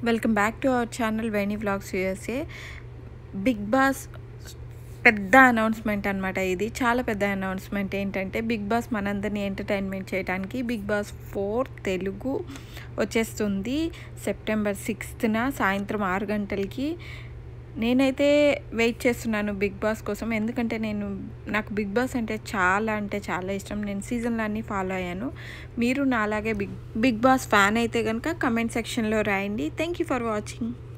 welcome back to our channel Veni vlogs USA big boss పెద్ద announcement అనమాట ఇది చాలా పెద్ద అనౌన్స్మెంట్ ఏంటంటే బిగ్ బాస్ మనందరినీ ఎంటర్టైన్మెంట్ చేయడానికి బిగ్ బాస్ ఫోర్ తెలుగు వచ్చేస్తుంది సెప్టెంబర్ సిక్స్త్న సాయంత్రం ఆరు గంటలకి నేనైతే వెయిట్ చేస్తున్నాను బిగ్ బాస్ కోసం ఎందుకంటే నేను నాకు బిగ్ బాస్ అంటే చాలా అంటే చాలా ఇష్టం నేను సీజన్లో అన్నీ ఫాలో అయ్యాను మీరు నాలాగే బిగ్ బిగ్ బాస్ ఫ్యాన్ అయితే కనుక కమెంట్ సెక్షన్లో రాయండి థ్యాంక్ యూ ఫర్ వాచింగ్